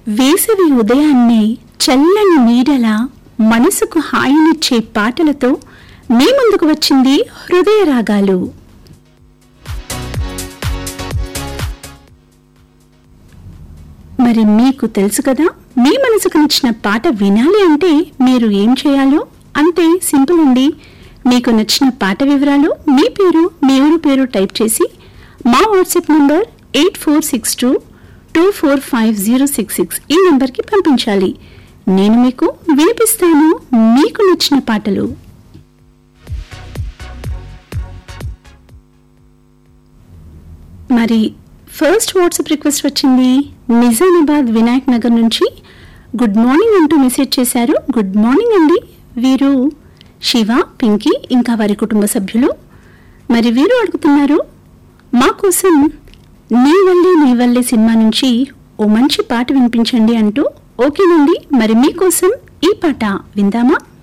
వేసవి ఉదయాన్నే చల్లని నీడల మనసుకు హాయినిచ్చే పాటలతో మీ ముందుకు వచ్చింది హృదయ రాగాలు మరి మీకు తెలుసు కదా మీ మనసుకు నచ్చిన పాట వినాలి అంటే మీరు ఏం చేయాలో అంతే సింపుల్ అండి మీకు నచ్చిన పాట వివరాలు మీ పేరు మీ ఊరు పేరు టైప్ చేసి మా WhatsApp number eight four six two two four five zero six six ఈ నెంబర్కి పంపించాలి నేను మీకు వినిపిస్తాను మీకు నచ్చిన పాటలు మరి ఫస్ట్ వాట్సాప్ రిక్వెస్ట్ వచ్చింది నిజామాబాద్ వినాయక్ నగర్ నుంచి గుడ్ మార్నింగ్ అంటూ మెసేజ్ చేశారు గుడ్ మార్నింగ్ అండి వీరు శివ పింకీ ఇంకా వారి కుటుంబ సభ్యులు మరి వీరు అడుగుతున్నారు మా కోసం నీ వల్లే నీ వల్లే సినిమా నుంచి ఓ మంచి పాట వినిపించండి అంటూ ఓకేనండి మరి మీకోసం ఈ పాట విందామా